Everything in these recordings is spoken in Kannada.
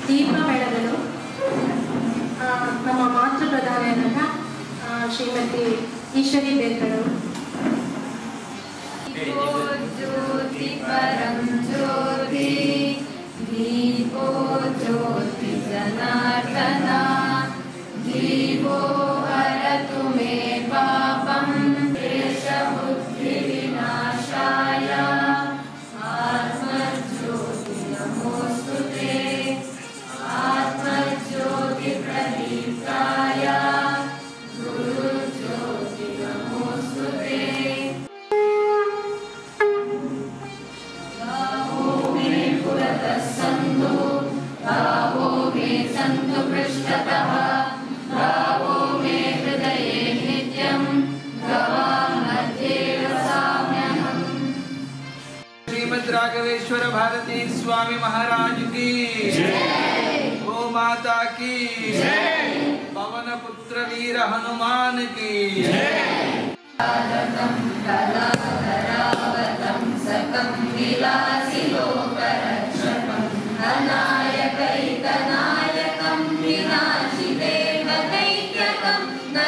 ದೀಪ ಬೆಳಗಲು ಆ, ನಮ್ಮ ಮಾತೃ ಪ್ರಧಾನಿಯಾದ ಆ, ಶ್ರೀಮತಿ ಈಶ್ವರಿ ಬೇರ್ಕಡವರು दीपो ज्योति परं ज्योति दीपो ज्योति जनार्दना दीपो हरतु मे पापं देशबुद्धिविनाशाय आत्मज्योति नमोऽस्तु ते आत्मज्योतिप्रदीप्ताय गुरुज्योति नमोऽस्तु ते गावो मे पुरतः सन्तु गावो मे सन्तु पृष्ठतः गावो मे हृदये नित्यं गवामध्ये वसाम्यहम् श्रीमद राघवेश्वर भारती स्वामी महाराज की गो माता की पवन पुत्र वीर हनुमान की कलाकरावतं सकं विलासिलोकरक्षकम् अनायकैकनायकं विनाशिदेवदैत्यकं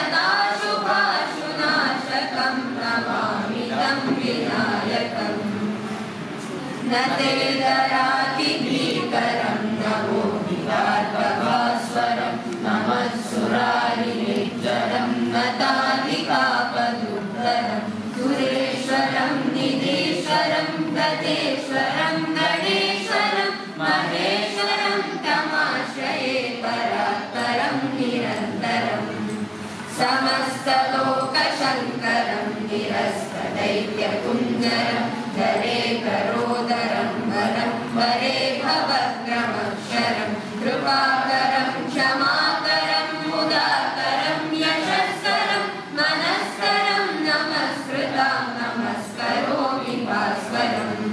नताशुभाशुनाशकं नमामि तं विनायकम् न ते दरातिभीकरं नमो विवार्भवास्वरं नमः सुरारिनेश्वरं नतालिकापदुत्तरं सुरेश्वरं निधीश्वरं गतेश्वरं गणेश्वरं महेश्वरं तमाश्रये परात्परं निरन्तरम् समस्तलोकशङ्करं निरस्तदैत्यकुञ्जरं धरे करोदरं वरं वरे भवग्रमक्षरं कृपाकरं क्षमाकरं मुदाकरं यशस्करं मनस्करं नमस्कृतां नमस्करोमि भास्वरम्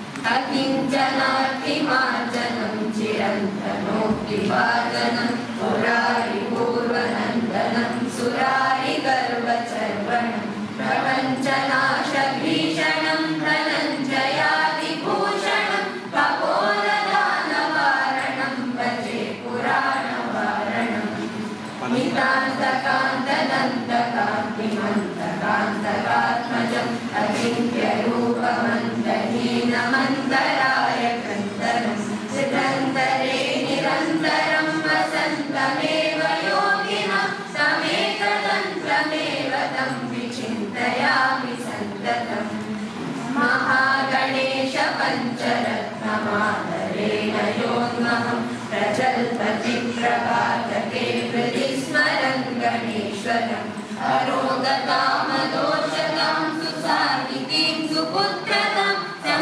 अकिञ्चनार्तिमार्जनं चिरन्तनोक्तिभाजनं पुरारिपूर्वनन्दनं सुरारिगर्वचर्वणं प्रपञ्चनाशभीषणं धनञ्जयादिभूषणं कपोलदानवारणं भजे पुराणवारणम् नितान्तकान्तदन्तकान्तिमन्तकान्तकात्मजम् अचिन्त्यरूपमन्तहीनमन्तराय कन्दरम् सिदन्तरे निरन्तरं वसन्तमेव योगिनः समेतदन्त्रमेव तं विचिन्तयामि सन्ततम् महागणेश पञ्चरत्नमादरेण योन्महं प्रचल्पति प्रभातके हृदि स्मरन् गणेश्वरम् अरोगतामदोषतां सुसाहितीं सुपुत्रतां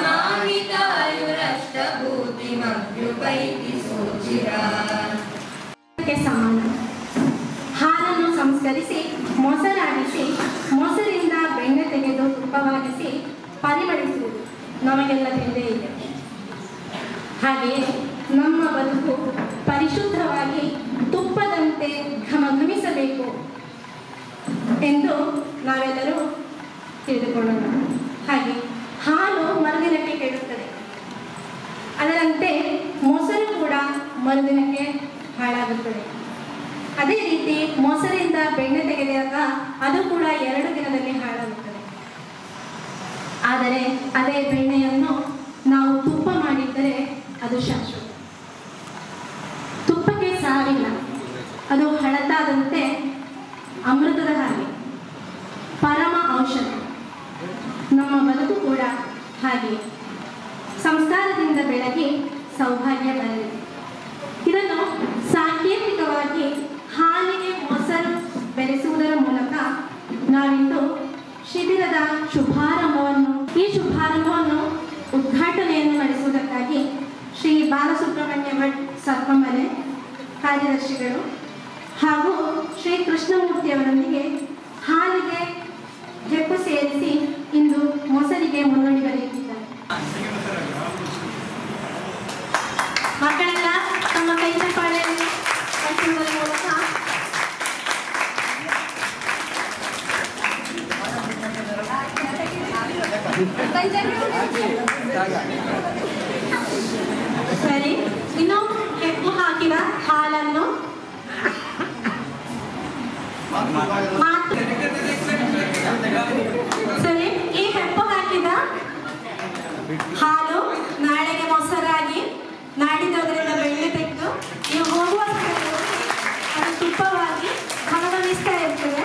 समाहितायुरष्टभूतिमभ्युपैति सोचिरात् ಕ್ಕೆ ಸಮಾನ ಹಾಲನ್ನು ಸಂಸ್ಕರಿಸಿ ಮೊಸರಾಗಿಸಿ ಮೊಸರಿಂದ ಬೆಣ್ಣೆ ತೆಗೆದು ತುಪ್ಪವಾಗಿಸಿ ಪರಿಮಳಿಸುವುದು ನಮಗೆಲ್ಲ ತಿಳಿದೇ ಇದೆ ಹಾಗೆಯೇ ನಮ್ಮ ಬದುಕು ಪರಿಶುದ್ಧವಾಗಿ ತುಪ್ಪದಂತೆ ಘಮಘಮಿಸಬೇಕು ಎಂದು ನಾವೆಲ್ಲರೂ ತಿಳಿದುಕೊಳ್ಳೋಣ ಹಾಗೆ ಹಾಲು ಮರುದಿನಕ್ಕೆ ಕೆಡುತ್ತದೆ ಅದರಂತೆ ಮೊಸರು ಕೂಡ ಮರುದಿನಕ್ಕೆ ಹಾಳಾಗುತ್ತದೆ ಅದೇ ರೀತಿ ಮೊಸರಿಂದ ಬೆಣ್ಣೆ ತೆಗೆದಾಗ ಅದು ಕೂಡ ಎರಡು ದಿನದಲ್ಲಿ ಹಾಳಾಗುತ್ತದೆ ಆದರೆ ಅದೇ ಬೆಣ್ಣೆಯನ್ನು ನಾವು ತುಪ್ಪ ಮಾಡಿದ್ದರೆ ಅದು ಶಾಶ್ವತ ತುಪ್ಪಕ್ಕೆ ಸಾವಿಲ್ಲ ಅದು ಹಳತಾದಂತೆ ಅಮೃತದ ಹಾಗೆ ಪರಮ ಔಷಧ ನಮ್ಮ ಬದುಕು ಕೂಡ ಹಾಗೆ ಸಂಸ್ಕಾರದಿಂದ ಬೆಳಗಿ ಸೌಭಾಗ್ಯ ಬರಲಿ ಇದನ್ನು ಸಾಂಕೇತಿಕವಾಗಿ ಹಾಲಿಗೆ ಮೊಸರು ಬೆರೆಸುವುದರ ಮೂಲಕ ನಾವಿಂದು ಶಿಬಿರದ ಶುಭಾರಂಭವನ್ನು ಈ ಶುಭಾರಂಭವನ್ನು ಉದ್ಘಾಟನೆಯನ್ನು ನಡೆಸುವುದಕ್ಕಾಗಿ ಶ್ರೀ ಬಾಲಸುಬ್ರಹ್ಮಣ್ಯ ಭಟ್ ಸರ್ಪಮಲೆ ಕಾರ್ಯದರ್ಶಿಗಳು ಹಾಗೂ ಶ್ರೀ ಕೃಷ್ಣಮೂರ್ತಿಯವರೊಂದಿಗೆ ಹಾಲಿಗೆ ಹೆಪ್ಪು ಸೇರಿಸಿ ಇಂದು ಮೊಸರಿಗೆ ಮುನ್ನುಡಿ ಬರೆಯುತ್ತಿದ್ದಾರೆ ಮಕ್ಕಳೆಲ್ಲ ತಮ್ಮ ಕೈ ಚಪ್ಪಾಳೆಯನ್ನು ಕಟ್ಟುವುದರ ಮೂಲಕ ಸರಿ ಇನ್ನು ಹೆಪ್ಪು ಹಾಕಿ ಮಾತು ಸರಿ ಈ ಹೆಪ್ಪು ಹಾಕಿದ ಹಾಲು ನಾಳೆಗೆ ಮೊಸರಾಗಿ ನಾಡಿದೋದ್ರಿಂದ ಬೆಣ್ಣೆ ತೆಗೆದು ನೀವು ಹೋಗುವ ಸ್ಥಳದಲ್ಲಿ ಅದು ತುಪ್ಪವಾಗಿ ಹಣವನ್ನಿಸ್ತಾ ಇರ್ತದೆ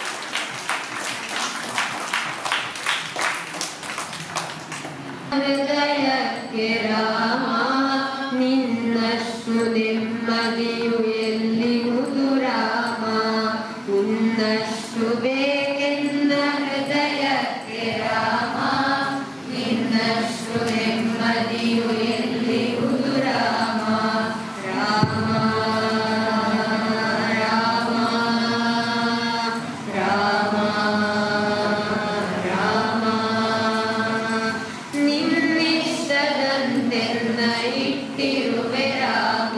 ಹೃದಯಕ್ಕೆ ರಾಮ ನಿನ್ನಷ್ಟು ನೆಮ್ಮದಿಯು ಎಲ್ಲಿಹುದು ರಾಮ ನಿನ್ನಷ್ಟು ಬೇಕೆಂದ ಹೃದಯಕ್ಕೆ ರಾಮ ನಿನ್ನಷ್ಟು ನೆಮ್ಮದಿಯು ಎಲ್ಲಿಹುದು ರಾಮ ರಾಮ ರಾಮ ರಾಮ ರಾಮ ನಿನ್ನಿಷ್ಟದಂತೆಲ್ಲ ಇಟ್ಟಿರುವೆ ರಾಮ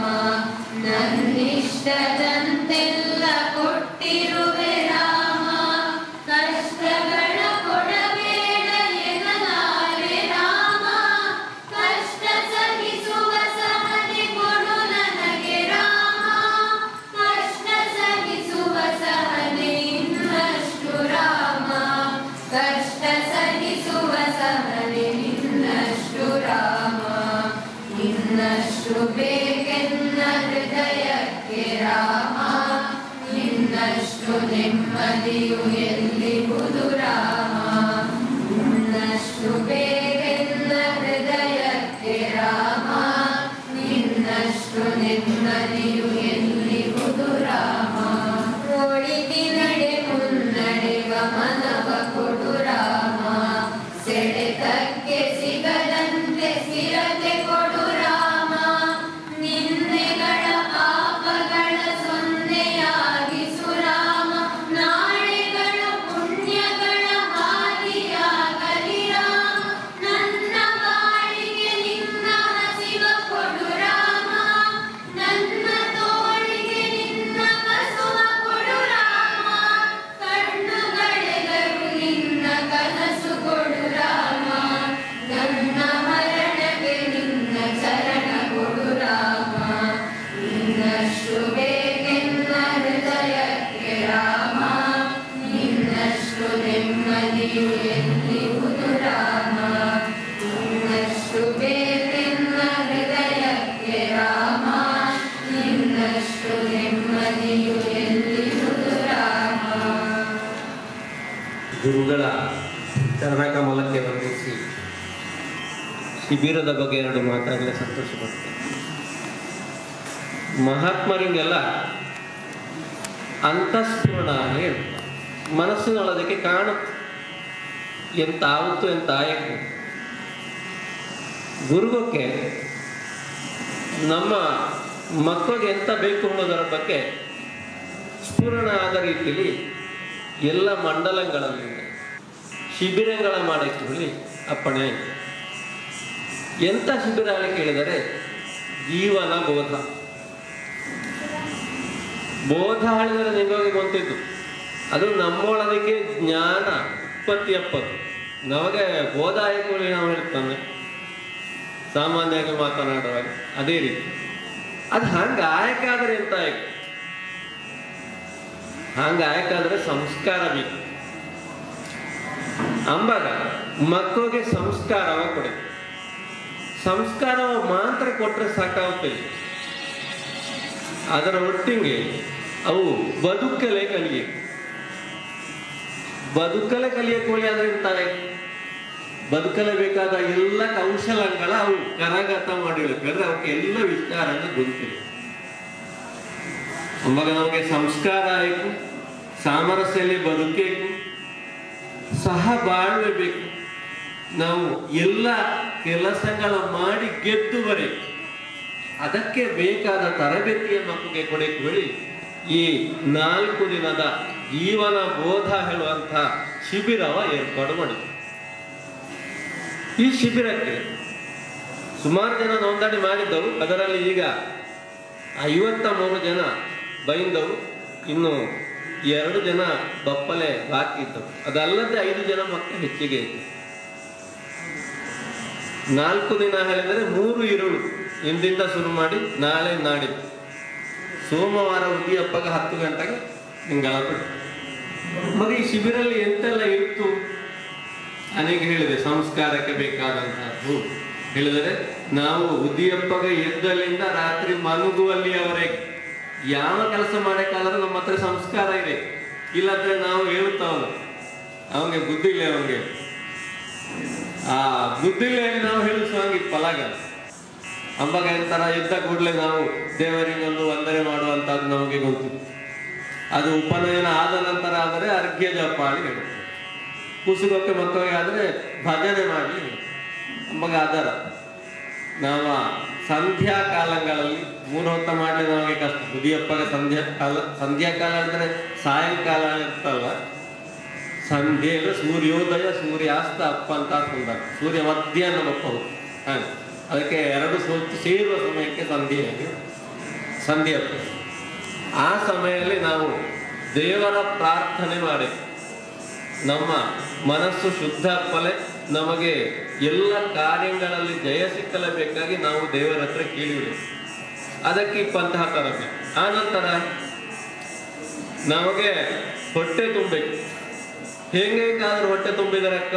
ನನ್ನಿಷ್ಟದಂತೆಲ್ಲ ಕೊಟ್ಟಿರುವೆ ರಾಮ ಕಷ್ಟಗಳ ಕೊಡಬೇಡ ಎನ್ನಲಾರೆ ರಾಮ ಕಷ್ಟ ಸಹಿಸುವ ಸಹನೆ ಕೊಡು ನನಗೆ ರಾಮ ಕಷ್ಟ ಸಹಿಸುವ ಸಹನೆ ಇನ್ನಷ್ಟು ರಾಮ ಕಷ್ಟ ಸಹಿಸುವ ಸಹನೆ ನಿನ್ನಷ್ಟು ರಾಮ ನಿನ್ನಷ್ಟು ಬೇಕೆನ್ನ ಹೃದಯಕ್ಕೆ ರಾಮ ನಿನ್ನಷ್ಟು ನೆಮ್ಮದಿಯು ಎಲ್ಲಿಹುದು ರಾಮ ನಿನ್ನಷ್ಟು ಬೇಕೆನ್ನ ಹೃದಯಕ್ಕೆ ರಾಮ ನಿನ್ನಷ್ಟು ನೆಮ್ಮದಿಯು ಎಲ್ಲಿಹುದು ರಾಮ ಒಳಿತಿ ನಡೆ ಮುನ್ನಡೆವ ಮನವ ಕೊಡು ರಾಮ ಸೆಳೆತಕ್ಕೆ ಸಿಗದಂತೆ ಸ್ಥಿರತೆ ಕೊಡು ರಾಮ ನಿನ್ನೆಗಳ ಪಾಪಗಳ ಸೊನ್ನೆಯಾಗಿಸು ರಾಮ ನಾಳೆಗಳ ಪುಣ್ಯಗಳ ಹಾದಿಯಾಗಲಿ ರಾಮ ನನ್ನ ಬಾಳಿಗೆ ನಿನ್ನ ಹಸಿವ ಕೊಡು ರಾಮ ನನ್ನ ತೋಳಿಗೆ ನಿನ್ನ ಕಸುವ ಕೊಡು ರಾಮ ಕಣ್ಣುಗಳೆದರು ನಿನ್ನ ಕನಸು ಕೊಡು ರಾಮ ನನ್ನ ಮರಣಕ್ಕೆ ನಿನ್ನ ಚರಣ ಕೊಡು ರಾಮ ನಿನ್ನಷ್ಟು ಬೇಕೆನ್ನ ಹೃದಯಕ್ಕೆ ರಾಮ ನಿನ್ನಷ್ಟು ನೆಮ್ಮದಿಯು ಎಲ್ಲಿಹುದು ರಾಮ ನಿನ್ನಷ್ಟು ಬೇಕೆನ್ನ ಹೃದಯಕ್ಕೆ ರಾಮ ನಿನ್ನಷ್ಟು ನೆಮ್ಮದಿಯು ಎಲ್ಲಿಹುದು ರಾಮ ಗುರುಗಳ ಚರಣಕಮಲಕ್ಕೆ ವಂದಿಸಿ ಶಿಬಿರದ ಬಗ್ಗೆ ಎರಡು ಮಾತಾಡಲೇ ಸಂತೋಷ ಪಡ್ತೇನೆ ಮಹಾತ್ಮರಿಗೆಲ್ಲ ಅಂತಃಸ್ಫುರಣ ಹೇಳಿ ಮನಸ್ಸಿನೊಳದಕ್ಕೆ ಕಾಣುತ್ತೆ ಎಂತ ಆವತ್ತು ಎಂತ ಆಯಕು ಗುರುಗಕ್ಕೆ ನಮ್ಮ ಮಕ್ಕಳಿಗೆ ಎಂತ ಬೇಕು ಅನ್ನೋದರ ಬಗ್ಗೆ ಸ್ಫುರಣ ಆದ ರೀತಿಯಲ್ಲಿ ಎಲ್ಲ ಮಂಡಲಗಳಲ್ಲಿ ಶಿಬಿರಗಳ ಮಾಡಕ್ಕೆ ಹೇಳಿ ಅಪ್ಪಣೆ ಆಯ್ತು ಎಂತ ಶಿಬಿರ ಹೇಳಿ ಕೇಳಿದರೆ ಜೀವನ ಬೋಧ ಬೋಧ ಹೇಳಿದರೆ ನಿಮಗೆ ಗೊತ್ತಿತ್ತು ಅದು ನಮ್ಮೊಳದಕ್ಕೆ ಜ್ಞಾನ ಉತ್ಪತ್ತಿ ಅಪ್ಪತ್ತು ನಮಗೆ ಬೋಧ ಆಯ್ಕೊಳ್ಳಿ ನಾವು ಹೇಳ್ತಾನೆ ಸಾಮಾನ್ಯವಾಗಿ ಮಾತನಾಡುವಾಗ ಅದೇ ರೀತಿ ಅದು ಹಂಗೆ ಆಯಕಾದ್ರೆ ಎಂತ ಆಯ್ತು ಹಂಗೆ ಆಯಕಾದ್ರೆ ಸಂಸ್ಕಾರ ಬೇಕು ಅಂಬಾಗ ಮಕ್ಕಳಿಗೆ ಸಂಸ್ಕಾರವ ಕೊಡಿ ಸಂಸ್ಕಾರವ ಮಾತ್ರ ಕೊಟ್ಟರೆ ಸಾಕಾಗುತ್ತದೆ ಅದರ ಒಟ್ಟಿಗೆ ಅವು ಬದುಕಲೇ ಕಲಿಯ ಬದುಕಲೇ ಕಲಿಯಕೊಳ್ಳಿ ಆದ್ರೆ ಇರ್ತಾರೆ ಬದುಕಲೇಬೇಕಾದ ಎಲ್ಲ ಕೌಶಲಗಳ ಅವು ಕರಗತ ಮಾಡಿರ್ಬೇಕಾದ್ರೆ ಅವಕ್ಕೆ ಎಲ್ಲ ವಿಚಾರನ ಗೊತ್ತಿಲ್ಲ ಅವಾಗ ನಮಗೆ ಸಂಸ್ಕಾರ ಆಯ್ತು ಸಾಮರಸ್ಯಲ್ಲಿ ಬದುಕಬೇಕು ಸಹ ಬಾಳ್ಬೇಕು ನಾವು ಎಲ್ಲ ಕೆಲಸಗಳ ಮಾಡಿ ಗೆದ್ದು ಬರಬೇಕು ಅದಕ್ಕೆ ಬೇಕಾದ ತರಬೇತಿಯ ಮಕ್ಕಳಿಗೆ ಕೊಡಕ್ಕೆ ಹೇಳಿ ಈ ನಾಲ್ಕು ದಿನದ ಜೀವನ ಬೋಧ ಹೇಳುವಂಥ ಶಿಬಿರವ ಏರ್ಪಾಡು ಮಾಡಿದ್ರು ಈ ಶಿಬಿರಕ್ಕೆ ಸುಮಾರು ಜನ ನೋಂದಣಿ ಮಾಡಿದ್ದವು ಅದರಲ್ಲಿ ಈಗ ಐವತ್ತ ಮೂರು ಜನ ಬೈಂದವು ಇನ್ನು ಎರಡು ಜನ ಬಪ್ಪಲೆ ಬಾಕಿ ಇದ್ದವು ಅದಲ್ಲದೆ ಐದು ಜನ ಮಕ್ಕಳು ಹೆಚ್ಚಿಗೆ ಇತ್ತು ನಾಲ್ಕು ದಿನ ಹೇಳಿದರೆ ಮೂರು ಇರುಳು ಇಂದಿಂದ ಶುರು ಮಾಡಿ ನಾಳೆ ನಾಡಿದ್ದು ಸೋಮವಾರ ಉದಿಯಪ್ಪಗೆ ಹತ್ತು ಗಂಟೆಗೆ ತಿಂಗಳ ಬಿಟ್ಟು ಮತ್ತೆ ಈ ಶಿಬಿರಲ್ಲಿ ಎಂತೆಲ್ಲ ಇತ್ತು ಅನೇಕ ಹೇಳಿದೆ ಸಂಸ್ಕಾರಕ್ಕೆ ಬೇಕಾದಂತಹದ್ದು ಹೇಳಿದರೆ ನಾವು ಉದಿಯಪ್ಪಗ ಎದ್ದಲ್ಲಿಂದ ರಾತ್ರಿ ಮಲಗುವಲ್ಲಿಯವರೆಗೆ ಯಾವ ಕೆಲಸ ಮಾಡಕ್ಕಾದ್ರೂ ನಮ್ಮ ಹತ್ರ ಸಂಸ್ಕಾರ ಇದೆ ಇಲ್ಲದ್ರೆ ನಾವು ಹೇಳುತ್ತವನು ಅವನಿಗೆ ಬುದ್ಧಿ ಇಲ್ಲ ಅವನಿಗೆ ಆ ಬುದ್ಧಿಲೆಯಲ್ಲಿ ನಾವು ಹೇಳಿಸುವಂಗೆ ಫಲಾಗಲ್ಲ ಅಂಬಾಗ ಎಂತರ ಎದ್ದ ಕೂಡಲೇ ನಾವು ದೇವರಿಗೊಂದು ವಂದನೆ ಮಾಡುವಂತದ್ದು ನಮಗೆ ಗೊತ್ತು ಅದು ಉಪನಯನ ಆದ ನಂತರ ಆದರೆ ಅರ್ಘ್ಯ ಜಪಾಳಿ ಹೇಳುತ್ತೆ ಕುಸುಗಕ್ಕೆ ಮಕ್ಕಳಿಗೆ ಆದರೆ ಭಜನೆ ಮಾಡಲಿ ನಮಗೆ ಆಧಾರ ನಾವು ಆ ಸಂಧ್ಯಾ ಕಾಲಗಳಲ್ಲಿ ಮೂರು ಹೊತ್ತ ಮಾಡಲಿ ನಮಗೆ ಕಷ್ಟ ಬುದಿಯಪ್ಪಗೆ ಸಂಧ್ಯಾ ಕಾಲ ಸಂಧ್ಯಾ ಕಾಲ ಅಂದ್ರೆ ಸಾಯಂಕಾಲ ಇರ್ತಲ್ಲ ಸಂಧ್ಯೆ ಅಂದ್ರೆ ಸೂರ್ಯೋದಯ ಸೂರ್ಯಾಸ್ತ ಅಪ್ಪ ಅಂತ ಸುಂದರ ಸೂರ್ಯ ಮಧ್ಯಾಹ್ನ ಬಪ್ಪ ಹಾಗೆ ಅದಕ್ಕೆ ಎರಡು ಸೊತ್ತು ಸೇರುವ ಸಮಯಕ್ಕೆ ಸಂಧ್ಯೆ ಸಂಧ್ಯೆ ಅಪ್ಪ ಆ ಸಮಯದಲ್ಲಿ ನಾವು ದೇವರ ಪ್ರಾರ್ಥನೆ ಮಾಡಿ ನಮ್ಮ ಮನಸ್ಸು ಶುದ್ಧ ಫಲೆ ನಮಗೆ ಎಲ್ಲ ಕಾರ್ಯಗಳಲ್ಲಿ ಜಯ ಸಿಕ್ಕಲೇಬೇಕಾಗಿ ನಾವು ದೇವರ ಹತ್ರ ಕೇಳಿವಿ ಅದಕ್ಕೆ ಇಪ್ಪಂತಹ ತರಬೇತಿ ಆ ನಂತರ ನಮಗೆ ಹೊಟ್ಟೆ ತುಂಬಬೇಕು ಹೆಂಗಾದ್ರೂ ಹೊಟ್ಟೆ ತುಂಬಿದರೆ ಅಕ್ಕ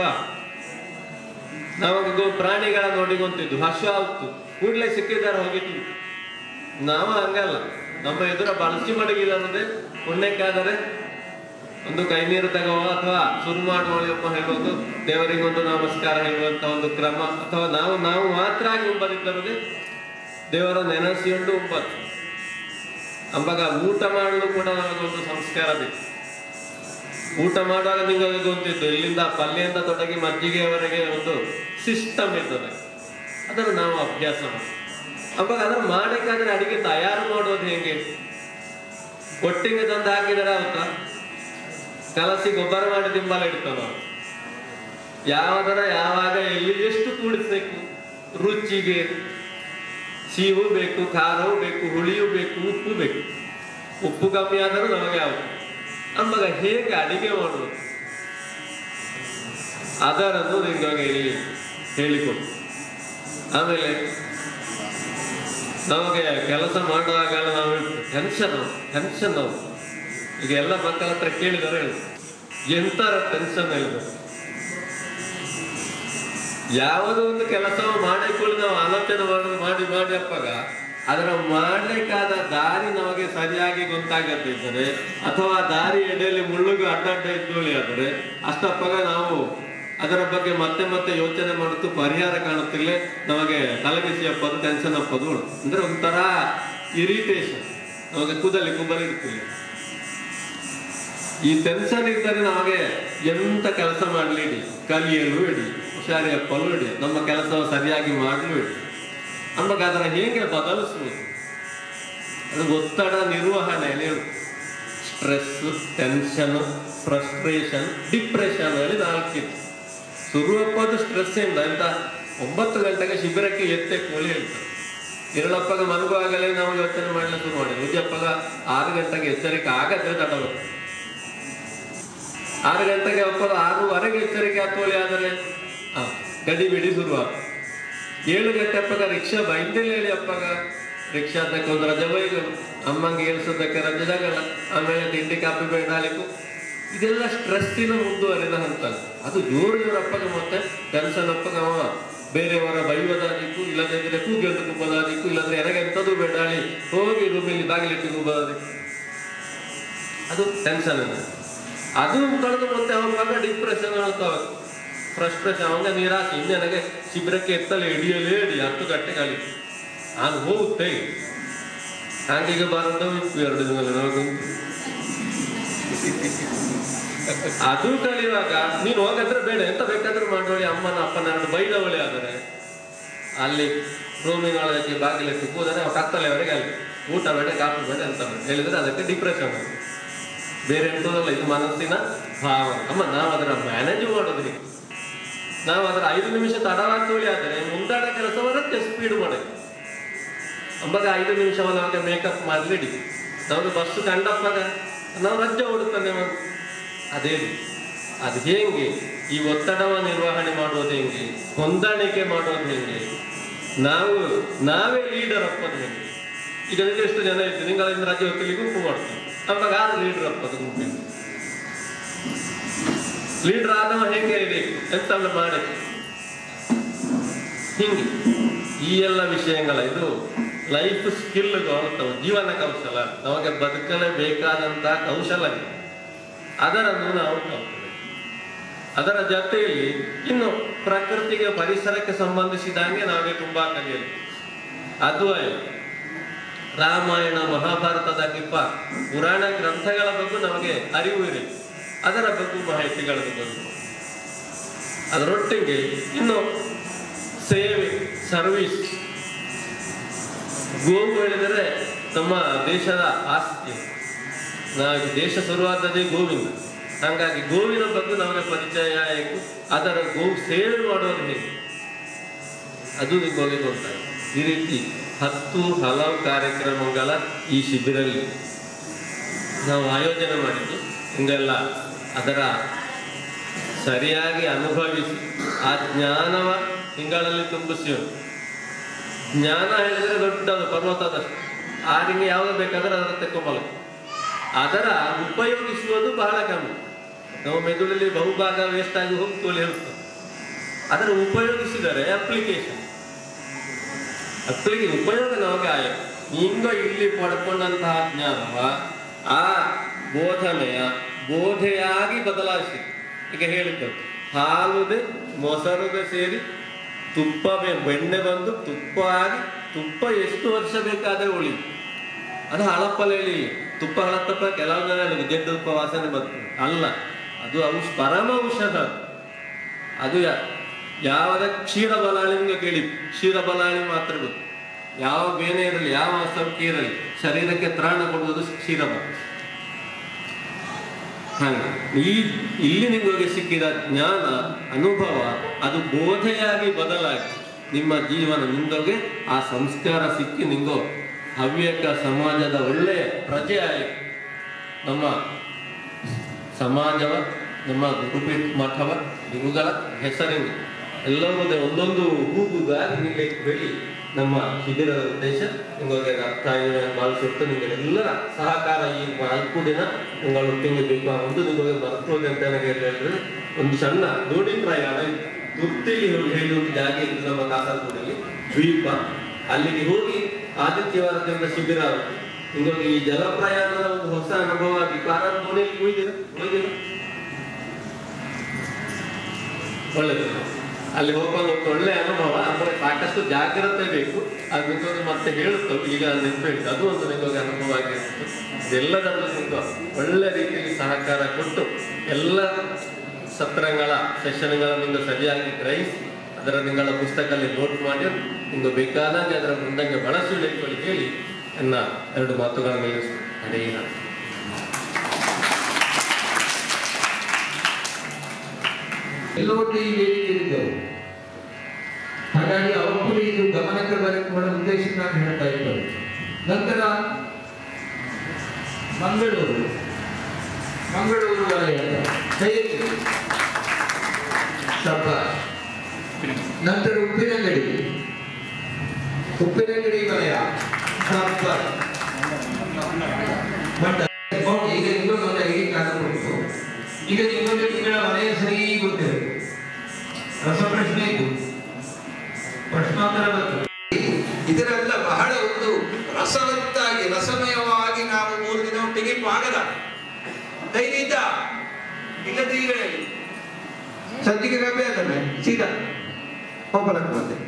ನಮಗೆ ಗೋ- ಪ್ರಾಣಿಗಳ ನೋಡಿ ಗೊಂತಿದ್ದು ಹರ್ಷ ಆಯ್ತು ಕೂಡಲೇ ಸಿಕ್ಕಿದ್ದಾರೆ ಹೋಗಿದ್ವಿ ನಾವು ಹಂಗಲ್ಲ ನಮ್ಮ ಎದುರ ಬಳಸಿ ಮಡಗಿಲ್ಲದೆ ಪುಣ್ಯಕ್ಕಾದರೆ ಒಂದು ಕೈ ನೀರು ತಗೋ ಅಥವಾ ಶುರು ಮಾಡುವಪ್ಪ ಹೇಳುವುದು ದೇವರಿಗೆ ಒಂದು ನಮಸ್ಕಾರ ಹೇಳುವಂತ ಒಂದು ಕ್ರಮ ಅಥವಾ ನಾವು ನಾವು ಮಾತ್ರ ಆಗಿ ಉಂಬದಿದ್ದವರಿಗೆ ದೇವರ ನೆನೆಸಿಕೊಂಡು ಉಂಬತ್ತು ಅಂಬಾಗ ಊಟ ಮಾಡಲು ಕೂಡ ನಮಗೊಂದು ಸಂಸ್ಕಾರ ಬೇಕು ಊಟ ಮಾಡುವಾಗ ನಿಮಗೆ ಗೊತ್ತಿತ್ತು ಇಲ್ಲಿಂದ ಪಲ್ಯದಿಂದ ತೊಡಗಿ ಮಜ್ಜಿಗೆಯವರೆಗೆ ಒಂದು ಸಿಸ್ಟಮ್ ಇರ್ತದೆ ಅದನ್ನು ನಾವು ಅಭ್ಯಾಸ ಮಾಡಿ ಅವಾಗ ಅದನ್ನು ಮಾಡಬೇಕಾದ್ರೆ ಅಡಿಗೆ ತಯಾರು ಮಾಡೋದು ಹೇಗೆ ಒಟ್ಟಿಗೆ ತಂದು ಹಾಕಿದರೆ ಆಗುತ್ತಾ ಕಲಸಿ ಗೊಬ್ಬರ ಮಾಡಿ ತಿಂಬಲ ಇಡ್ತಾವ ನಾವು ಯಾವದರ ಯಾವಾಗ ಎಲ್ಲಿ ಎಷ್ಟು ಕೂಡಿಸ್ಬೇಕು ರುಚಿಗೆ ಸಿಹು ಬೇಕು ಖಾರವೂ ಬೇಕು ಹುಳಿಯೂ ಬೇಕು ಉಪ್ಪು ಬೇಕು ಉಪ್ಪು ಕಮ್ಮಿ ಆದರೂ ನಮಗೆ ಯಾವುದು ಅಮ್ಮಗೆ ಹೇಗೆ ಅಡಿಗೆ ಮಾಡುವುದು ಅದರನ್ನು ನಿಮಗೆ ಇಲ್ಲಿ ಹೇಳಿಕೊಡು ಆಮೇಲೆ ನಮಗೆ ಕೆಲಸ ಮಾಡುವಾಗೆಲ್ಲ ನಾವು ಟೆನ್ಷನ್ ಟೆನ್ಷನ್ ನಾವು ಈಗ ಎಲ್ಲ ಮಕ್ಕಳ ಹತ್ರ ಕೇಳಿದರೆ ಹೇಳು ಎಂತರ ಟೆನ್ಷನ್ ಹೇಳಿದ್ರು ಯಾವುದೋ ಒಂದು ಕೆಲಸವ ಮಾಡಿಕೊಳ್ಳಿ ನಾವು ಆಲೋಚನೆ ಮಾಡೋದು ಮಾಡಿ ಮಾಡಿ ಅಪ್ಪಾಗ ಅದರ ಮಾಡ್ಲಿಕ್ಕಾದ ದಾರಿ ನಮಗೆ ಸರಿಯಾಗಿ ಗೊತ್ತಾಗದಿದ್ದರೆ ಅಥವಾ ದಾರಿ ಎಡೆಯಲ್ಲಿ ಮುಳ್ಳುಗೆ ಅಡ್ಡಡ್ಡ ಇದ್ದೋಳಿ ಆದರೆ ಅಷ್ಟಪ್ಪಾಗ ನಾವು ಅದರ ಬಗ್ಗೆ ಮತ್ತೆ ಮತ್ತೆ ಯೋಚನೆ ಮಾಡುತ್ತು ಪರಿಹಾರ ಕಾಣುತ್ತಿಲ್ಲ ನಮಗೆ ತಲೆಬಿಸಿ ಅಪ್ಪದು ಟೆನ್ಷನ್ ಅಪ್ಪದು ಉಂಟು. ಅಂದ್ರೆ ಒಂಥರ ಇರಿಟೇಷನ್ ನಮಗೆ ಕೂದಲಿ ಕುಬ್ಬಲಿ ಇರ್ತಿಲ್ಲ ಈ ಟೆನ್ಷನ್ ಇದ್ದರೆ ನಮಗೆ ಎಂತ ಕೆಲಸ ಮಾಡಲಿ ಇಡಿ ಕಲಿಯಲು ಇಡಿ ಹುಷಾರಿ ಅಪ್ಪಲು ಇಡಿ ನಮ್ಮ ಕೆಲಸ ಸರಿಯಾಗಿ ಮಾಡಲು ಇಡಿ ನಮಗೆ ಅದರ ಹೇಗೆ ಬದಲಿಸುವುದು ಅದು ಒತ್ತಡ ನಿರ್ವಹಣೆಯಲ್ಲಿ ಸ್ಟ್ರೆಸ್ ಟೆನ್ಷನ್ ಫ್ರಸ್ಟ್ರೇಷನ್ ಡಿಪ್ರೆಷನ್ ಹೇಳಿ ನಾಲ್ಕಿತ್ತು ಶುರುವಪ್ಪದು ಸ್ಟ್ರೆಸ್ ಇಂದ ಅಂತ ಒಂಬತ್ತು ಗಂಟೆಗೆ ಶಿಬಿರಕ್ಕೆ ಎತ್ತೆ ಕೋಳಿ ಹೇಳ್ತಾರೆ ಇರಳಪ್ಪಗ ಮಲಗುವಾಗಲೇ ನಾವು ಯೋಚನೆ ಮಾಡಲಿಕ್ಕೆ ಶುರು ಮಾಡಿ ಉದ್ಯಪ್ಪಗ ಆರು ಗಂಟೆಗೆ ಎಚ್ಚರಿಕೆ ಆಗದ್ರೆ ತಡಬೇಕು ಆರು ಗಂಟೆಗೆ ಒಪ್ಪದ ಆರೂವರೆಗೆ ಎಚ್ಚರಿಕೆ ಹತ್ತೋಳಿ ಆದರೆ ಆ, ಗಡಿ ಬಿಡಿ ಶುರುವಾಗ ಏಳು ಗಂಟೆ ಅಪ್ಪಗ ರಿಕ್ಷಾ ಬೈಂದಿಲ್ಲ ಹೇಳಿ ಅಪ್ಪಗ ರಿಕ್ಷಾದಕ್ಕೆ ಒಂದು ರಜೆ ಬೈಗಳು ಅಮ್ಮಂಗೆ ಏಳ್ಸೋದಕ್ಕೆ ರಜೆ ಜಗಳ ಆಮೇಲೆ ತಿಂಡಿ ಕಾಪಿ ಬೇಡಾಲಿಕ್ಕು ಇದೆಲ್ಲ ಸ್ಟ್ರೆಸ್ಸಿನ ಮುಂದುವರೆದ ಹಂತ ಅದು ಜೋರು ಜೋರು ಅಪ್ಪಗ ಮತ್ತೆ ಟೆನ್ಷನ್ ಅಪ್ಪಗ ಅವ ಬೇರೆಯವರ ಬೈಯೋದಾದಿಕ್ಕು ಇಲ್ಲದಿದ್ರೆ ಕೂಗೆಂದು ಕುಬ್ಬದಾದಿಕ್ಕು ಇಲ್ಲಂದ್ರೆ ಎನಗೆ ಎಂಥದ್ದು ಬೇಡಾಳಿ ಹೋಗಿ ರೂಮಲ್ಲಿ ಬಾಗಿಲಿಟ್ಟು ಕುಬ್ಬದಾದಿಕ್ಕು ಅದು ಟೆನ್ಷನ್ ಅದು ಕಳೆದು ಮತ್ತೆ ಅವಾಗ ಡಿಪ್ರೆಷನ್ ಹೇಳ್ತಾವ ಫ್ರಸ್ಟ್ರೇಷನ್ ಅವಾಗ ನಿರಾಶೆ ಇನ್ನು ನನಗೆ ಶಿಬಿರಕ್ಕೆ ಎತ್ತಲೇ ಹಿಡಿಯಲೇ ಹಿಡಿ ಹತ್ತು ಗಂಟೆ ಕಳಿ ನಾನು ಹೋಗುತ್ತೆ ಹಾಗೆ ಬಾರದು ಎರಡು ದಿನ ನನಗೆ ಅದು ಕಲಿಯುವಾಗ ನೀನು ಹೋಗದ್ರೆ ಬೇಡ ಎಂತ ಬೇಕಾದ್ರೂ ಮಾಡೋಳಿ ಅಮ್ಮನ ಅಪ್ಪನ ಎರಡು ಬೈದವಳಿ ಆದರೆ ಅಲ್ಲಿ ರೂಮಿನೊಳಗೆ ಬಾಗಿಲಿಟ್ಟು ಕೂದರೆ ಕತ್ತಲೆವರೆಗೆ ಅಲ್ಲಿ ಊಟ ಬೇಡ ಕಾಫಿ ಬೇಡ ಎಂತ ಬೇಡ ಹೇಳಿದ್ರೆ ಅದಕ್ಕೆ ಡಿಪ್ರೆಷನ್ ಬೇರೆ ಎಂತದಲ್ಲ ಇದು ಮನಸ್ಸಿನ ಭಾವನೆ ಅಮ್ಮ ನಾವು ಅದರ ಮ್ಯಾನೇಜ್ ಮಾಡೋದು ಹೇಗೆ ನಾವು ಅದರ ಐದು ನಿಮಿಷ ತಡವಾಗ್ತೋಳಿ ಆದರೆ ಮುಂದಾಡ ಕೆಲಸವನ್ನ ಸ್ಪೀಡ್ ಮಾಡಿ ಅಂಬಾಗ ಐದು ನಿಮಿಷವನ್ನು ನಮಗೆ ಮೇಕಪ್ ಮಾಡಲಿಡಿ ನಮಗೆ ಬಸ್ ಕಂಡಪ್ಪಾಗ ನಾವು ರಜ್ಜೆ ಓಡುತ್ತಾನೆ ಅದೇ ರೀತಿ. ಅದು ಹೇಗೆ ಈ ಒತ್ತಡವ ನಿರ್ವಹಣೆ ಮಾಡೋದು ಹೆಂಗೆ ಹೊಂದಾಣಿಕೆ ಮಾಡೋದು ಹೆಂಗೆ ನಾವು ನಾವೇ ಲೀಡರ್ ಅಪ್ಪದು ಹೆಂಗೆ ಈಗ ನಿಮಗೆ ಎಷ್ಟು ಜನ ಇತ್ತು ನಿಗಳಿಂದ ರಜೆ ಹೊತ್ತಲಿ ಗುಂಪು ಮಾಡ್ತೀವಿ ಅವಾಗ ಯಾರು ಲೀಡರ್ ಅಪ್ಪದು ಗುಂಪಿನ ಲೀಡರ್ ಆದವ ಹೇಗೆ ಇರಬೇಕು ಎಂತೆಲ್ಲ ಮಾಡಿ ಹಿಂಗೆ ಈ ಎಲ್ಲ ವಿಷಯಗಳ ಇದು ಲೈಫ್ ಸ್ಕಿಲ್ಗಳು ಜೀವನ ಕೌಶಲ ನಮಗೆ ಬದುಕಲೇ ಬೇಕಾದಂತಹ ಕೌಶಲ ಇದೆ ಅದರನ್ನು ನಾವು ಕಲ್ತ್ಕೊಬೇಕು ಅದರ ಜೊತೆಯಲ್ಲಿ ಇನ್ನು ಪ್ರಕೃತಿಗೆ ಪರಿಸರಕ್ಕೆ ಸಂಬಂಧಿಸಿದಂಗೆ ನಮಗೆ ತುಂಬಾ ಕಲಿಯಲು ಅದು ಆಯ್ತು ರಾಮಾಯಣ ಮಹಾಭಾರತದ ಕಿಪ್ಪ ಪುರಾಣ ಗ್ರಂಥಗಳ ಬಗ್ಗೆ ನಮಗೆ ಅರಿವು ಇದೆ ಅದರ ಬಗ್ಗೆ ಮಾಹಿತಿಗಳ ಬಗ್ಗೆ ಅದರೊಟ್ಟಿಗೆ ಇನ್ನು ಸೇವೆ ಸರ್ವಿಸ್ ಗೋವು ಹೇಳಿದರೆ ನಮ್ಮ ದೇಶದ ಆಸ್ತಿ ನಾವು ದೇಶ ಶುರುವಾದದೇ ಗೋವಿಂದ ಹಾಗಾಗಿ ಗೋವಿನ ಬಗ್ಗೆ ನಮಗೆ ಪರಿಚಯ ಆಯಿತು ಅದರ ಗೋ ಸೇವೆ ಮಾಡೋದು ಹೇಗೆ ಅದು ನಿಮಗೆ ಗೊತ್ತಾಗ ಈ ರೀತಿ ಹತ್ತು ಹಲವು ಕಾರ್ಯಕ್ರಮಗಳ ಈ ಶಿಬಿರಲ್ಲಿ ನಾವು ಆಯೋಜನೆ ಮಾಡಿದ್ದು ಹಿಂಗೆಲ್ಲ ಅದರ ಸರಿಯಾಗಿ ಅನುಭವಿಸಿ ಆ ಜ್ಞಾನವ ತಿಂಗಳಲ್ಲಿ ತುಂಬಿಸಿ ಜ್ಞಾನ ಹೇಳಿದ್ರೆ ದೊಡ್ಡದು ಪರ್ವತದಷ್ಟು ಆರಿಗೆ ಯಾವುದು ಬೇಕಾದ್ರೆ ಅದರ ತೆಕ್ಕೊಂಬಲ್ಲ ಅದರ ಉಪಯೋಗಿಸುವುದು ಬಹಳ ಕಮ್ಮಿ ನಾವು ಮೆದುಳಲ್ಲಿ ಬಹುಭಾಗ ವೇಸ್ಟ್ ಆಗಿ ಹೋಗ್ತು ಅಲ್ಲಿ ಹೇಳ್ತದೆ ಅದರ ಉಪಯೋಗಿಸಿದರೆ ಅಪ್ಲಿಕೇಶನ್ ಅಪ್ಲಿಕೆ ಉಪಯೋಗ ನಮಗೆ ಆಯಿತು ಹಿಂಗ ಇಲ್ಲಿ ಪಡ್ಕೊಂಡಂತಹ ಜ್ಞಾನವ ಆ ಬೋಧನೆಯ ಬೋಧೆಯಾಗಿ ಬದಲಾಯಿಸಿ ಈಗ ಹೇಳಿದ್ದು ಹಾಲುದೆ ಮೊಸರುದೆ ಸೇರಿ ತುಪ್ಪ ಬೆ- ಬೆಣ್ಣೆ ಬಂದು ತುಪ್ಪ ಆಗಿ ತುಪ್ಪ ಎಷ್ಟು ವರ್ಷ ಬೇಕಾದ್ರೆ ಉಳಿ ಅದು ಹಳಪ್ಪಲೆಯಲ್ಲಿ ತುಪ್ಪ ಹಳತ್ತಪ್ಪ ಕೆಲವು ಜನ ಜಡ್ಡು ತುಪ್ಪ ವಾಸನೆ ಬರ್ತದೆ ಅಲ್ಲ ಅದು ಔಷ ಪರಮ ಔಷಧ ಅದು. ಅದು ಯಾ- ಯಾವದ ಕ್ಷೀರ ಬಲಾಳಿ ನಿಮ್ಗೆ ಕೇಳಿ ಕ್ಷೀರ ಬಲಾಳಿ ಮಾತ್ರ ಗೊತ್ತು ಯಾವ ಬೇನೆ ಇರಲಿ ಯಾವ ಅಸಂಖ್ಯ ಇರಲಿ ಶರೀರಕ್ಕೆ ತ್ರಾಣ ಕೊಡುವುದು ಕ್ಷೀರ ಬಲ ಹಾಗೆ ಈ ಇಲ್ಲಿ ನಿಮಗೆ ಸಿಕ್ಕಿದ ಜ್ಞಾನ ಅನುಭವ ಅದು ಬೋಧೆಯಾಗಿ ಬದಲಾಗಿ ನಿಮ್ಮ ಜೀವನ ನಿಂದೋಗೆ ಆ ಸಂಸ್ಕಾರ ಸಿಕ್ಕಿ ನಿಂಗೋ ಹವ್ಯಕ ಸಮಾಜದ ಒಳ್ಳೆಯ ಪ್ರಜೆ ಆಯಿತು ನಮ್ಮ ಸಮಾಜವ ನಮ್ಮ ಗುರುಪೀಠ ಮಠವ ಗುರುಗಳ ಹೆಸರಿನ ಎಲ್ಲರೂ ಒಂದೊಂದು ಹೂಗುಗಾಗಿ ನಿಲ್ಲಕ್ಕೆ ಹೇಳಿ ನಮ್ಮ ಶಿಬಿರದ ಉದ್ದೇಶ ನಿಮಗೆ ಅರ್ಥ ಆಗಿದೆ ಭಾವಿಸುತ್ತೆ ನಿಮಗೆಲ್ಲರ ಸಹಕಾರ ಈ ನಾಲ್ಕು ದಿನ ನಿങ്ങളೊಟ್ಟಿಗೆ ಬೇಕು ಆ ಒಂದು ನಿಮಗೆ ಬರ್ತದೆ ಅಂತ ನನಗೆ ಹೇಳಿದ್ರೆ ಒಂದು ಸಣ್ಣ ದೋಣಿ ಪ್ರಯಾಣ ಇತ್ತು. ತುರ್ತಿಲಿ ಹೇಳಿ ಒಂದು ಜಾಗ ಇತ್ತು ನಮ್ಮ ಕಾಸರಗೋಡಲ್ಲಿ ದ್ವೀಪ ಅಲ್ಲಿಗೆ ಹೋಗಿ ಆದಿತ್ಯವಾರದಿಂದ ಶಿಬಿರ ಆಗುತ್ತೆ. ನಿಮಗೆ ಈ ಜಲ ಪ್ರಯಾಣದ ಒಂದು ಹೊಸ ಅನುಭವ ಆಗಿ ಕಾರಲ್ಲಿ ದೋಣಿಯಲ್ಲಿ ಹೋಯ್ದಿರ ಹೋಯ್ದಿರ ಒಳ್ಳೆದು ಅಲ್ಲಿ ಹೋಗುವಾಗ ಒಂದು ಒಳ್ಳೆ ಅನುಭವ ಅಂದ್ರೆ ಸಾಕಷ್ಟು ಜಾಗ್ರತೆ ಬೇಕು ಅದು ನಿಮಗೆ ಮತ್ತೆ ಹೇಳುತ್ತವೆ ಈಗ ನೆನಪು ಅದು ಒಂದು ನಿಮಗೆ ಅನುಭವ ಆಗಿರುತ್ತೆ ಇದೆಲ್ಲದರಲ್ಲೂ ನಿಮಗೆ ಒಳ್ಳೆ ರೀತಿಯಲ್ಲಿ ಸಹಕಾರ ಕೊಟ್ಟು ಎಲ್ಲ ಸತ್ರಗಳ ಸೆಷನ್ಗಳ ನಿಮಗೆ ಸರಿಯಾಗಿ ಗ್ರಹಿಸಿ ಅದರ ನಿಗಳ ಪುಸ್ತಕದಲ್ಲಿ ನೋಟ್ ಮಾಡಿ ನಿಮಗೆ ಬೇಕಾದಾಗ ಅದರ ಮುಂದಂಗೆ ಬಳಸಲಿಕ್ಕೆ ಹೇಳಿ ನನ್ನ ಎರಡು ಮಾತುಗಳನ್ನು ನಿಲ್ಲಿಸ್ತೀನಿ ಅದೇ ನಾನು ಎಲ್ಲವನ್ನೂ ಈ ವೇದಿಕೆಯಲ್ಲಿದ್ದವು ಹಾಗಾಗಿ ಅವಕ್ಕೂ ಇದು ಗಮನಕ್ಕೆ ಬರಕ್ಕೆ ಬರೋ ಉದ್ದೇಶ ನಾನು ಹೇಳ್ತಾ ಇದ್ದೇವೆ ನಂತರ ಮಂಗಳೂರು ಮಂಗಳೂರು ವಲಯ ಕೈಯಲ್ಲಿ ಶಬ್ಬಾಷ್. ನಂತರ ಉಪ್ಪಿನಂಗಡಿ ಉಪ್ಪಿನಂಗಡಿ ವಲಯ ಶಬ್ಬಾಷ್. ಮಂಡ ಓಕೆ, ಈಗ ನಿಮಗೊಂದು ಒಂದು ಐಡಿ ಕಾರ್ಡ್ ಕೊಟ್ಟು ಈಗ ನಿಮಗೆ ತಿಂಗಳ ವಲಯ ಸರಿ ಗೊತ್ತಿರಬೇಕು ರಸಪ್ರಶ್ನೆ ಇದು ಪ್ರಶ್ನೋತ್ತರ ಬಂತು ಇದರೆಲ್ಲ ಬಹಳ ಒಂದು ರಸವತ್ತಾಗಿ ರಸಮಯವಾಗಿ ನಾವು ಮೂರು ದಿನ ಒಟ್ಟಿಗೆ ಆಗಲ್ಲ ಧೈರ್ಯ ಇದ್ದ ಇಲ್ಲದೆ ಈಗ ಹೇಳಿ ಸದ್ಯಕ್ಕೆ ಗಬ್ಬೆ ಅಲ್ಲ ಸೀದಾ ಹೋಗಲಕ್ಕೆ ಬಂದೆ